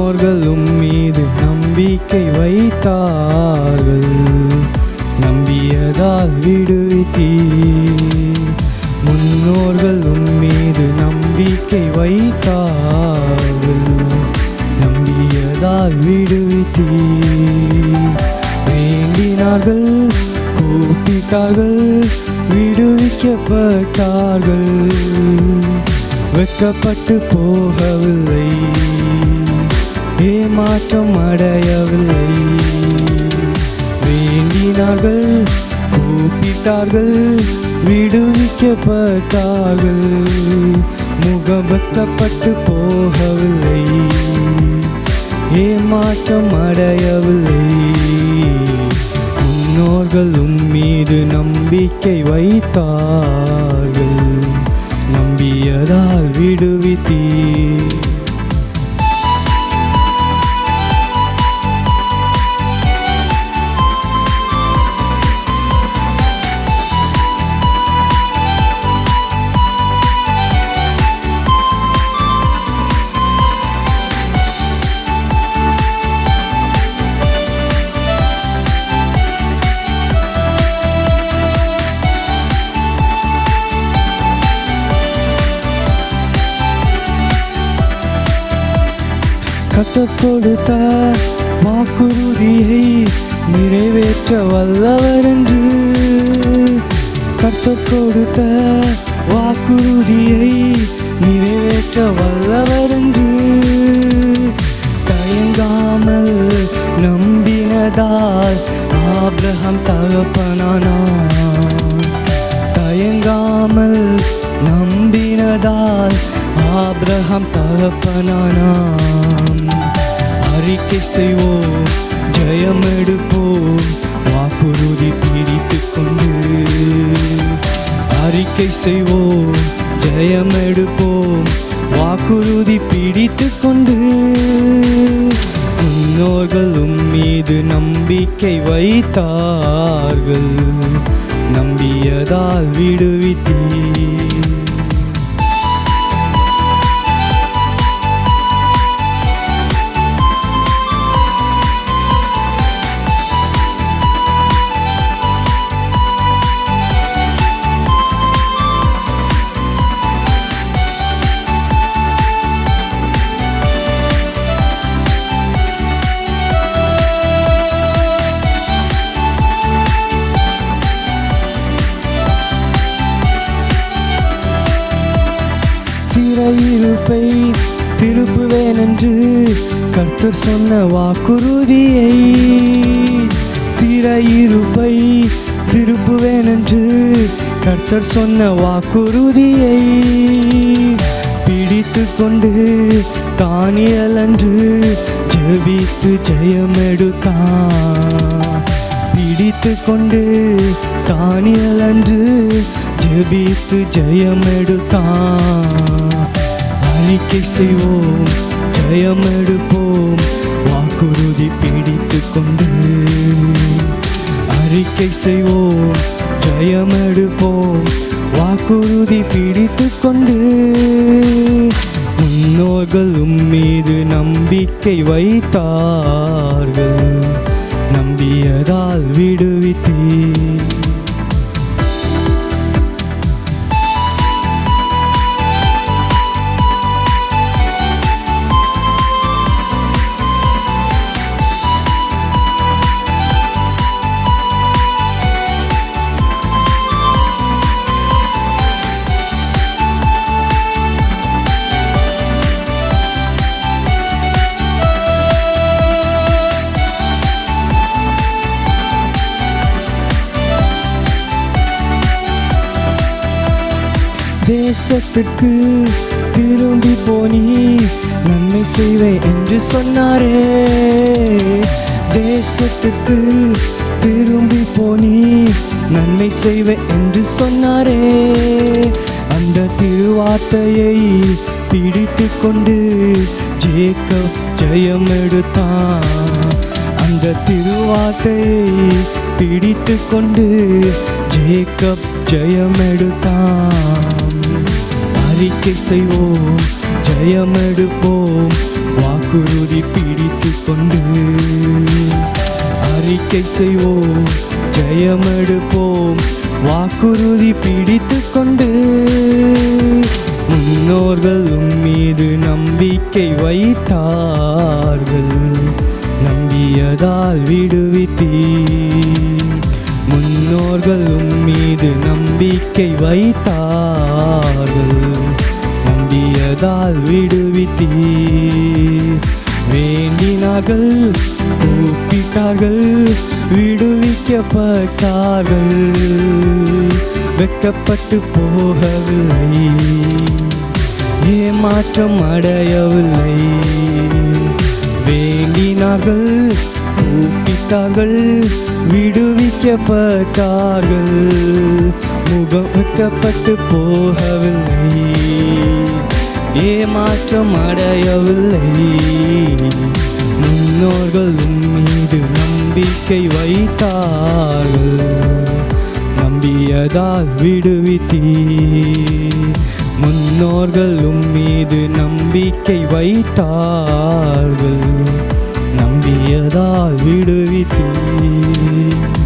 முன்னோர்களும் மீது நம்பிக்கை வைத்தார்கள் நம்பியதால் விடுவித்தீ முன்னோர்களும் மீது நம்பிக்கை வைத்தார்கள் நம்பியதால் விடுவித்தீ வேண்டினார்கள் கூப்பிட்டார்கள் விடுவிக்கப்பட்டார்கள் வெட்கப்பட்டு போகவில்லை ஏமாற்றம் அடையவில்லை வேண்டினார்கள் கூப்பிட்டார்கள் விடுவிக்கப்பட்டார்கள் முகபத்தப்பட்டு போகவில்லை ஏமாற்றம் அடையவில்லை முன்னோர்களும் மீது நம்பிக்கை வைத்தார்கள் நம்பியதால் விடுவித்தீர் கத்த கொடுத்த வாக்குறுதியை நிறைவேற்ற வல்லவர் என்று கத்த கொடுத்த வாக்குறுதியை நிறைவேற்ற வல்லவர் என்று தயங்காமல் நம்பினதால் ஆபிரகாம் தகப்பனானான் தயங்காமல் நம்பினதால் ஆபிரகாம் தகப்பனானாம் அறிக்கை செய்வோம் ஜெயம் எடுப்போம் வாக்குறுதி பிடித்துக் கொண்டு அறிக்கை செய்வோம் ஜெயம் எடுப்போம் வாக்குறுதி பிடித்துக் கொண்டு முன்னோர்களும் மீது நம்பிக்கை வைத்தார்கள் நம்பியதால் விடுவித்தீர் சிறையிருப்பை திருப்புவேன் என்று கர்த்தர் சொன்ன வாக்குறுதியை சிறையிருப்பை திருப்புவேன் என்று கர்த்தர் சொன்ன வாக்குறுதியை பிடித்து கொண்டு தானியல் அன்று ஜெபித்து ஜெயம் எடுத்தான் பிடித்து கொண்டு தானியல் அன்று ஜெபித்து ஜெயம் எடுத்தான் அறிக்கை செய்வோம் ஜெயம் எடுப்போம் வாக்குறுதி பிடித்து கொண்டு அறிக்கை செய்வோம் ஜெயம் எடுப்போம் வாக்குறுதி பிடித்து கொண்டு முன்னோர்களும் மீது நம்பிக்கை வைத்தார்கள் நம்பியதால் விடுவித்தீர் தேசத்துக்கு திரும்பி போனி நன்மை செய்வேன் என்று சொன்னாரே தேசத்துக்கு திரும்பி போனி நன்மை செய்வேன் என்று சொன்னாரே அந்த திருவார்த்தையை பிடித்து கொண்டு ஜேக்கப் ஜெயம் எடுத்தான் அந்த திருவார்த்தையை பிடித்து கொண்டு ஜேக்கப் ஜெயம் எடுத்தான் அறிக்கை செய்வோம் ஜெயம் எடுப்போம் வாக்குறுதி பிடித்து கொண்டு அறிக்கை செய்வோம் ஜெயமெடுப்போம் வாக்குறுதி பிடித்து கொண்டு முன்னோர்கள் உம் மீது நம்பிக்கை வைத்தார்கள் நம்பியதால் விடுவித்தீர் முன்னோர்கள் உம் மீது நம்பிக்கை வைத்தார்கள் நம்பியதால் விடுவித்தீர் வேண்டினார்கள் கூப்பிட்டார்கள் விடுவிக்கப்பட்டார்கள் வெட்கப்பட்டு போகவில்லை ஏமாற்றம் அடையவில்லை வேண்டினார்கள் கூப்பிட்டார்கள் விடுவிக்கப்பட்டார்கள் முகம் வெட்கப்பட்டு போகவில்லை ஏமாற்றம் அடையவில்லை முன்னோர்கள் உம் மீது நம்பிக்கை வைத்தார்கள் நம்பியதால் விடுவித்தீர் முன்னோர்கள் உம் மீது நம்பிக்கை வைத்தார்கள் நம்பியதால் விடுவித்தீர்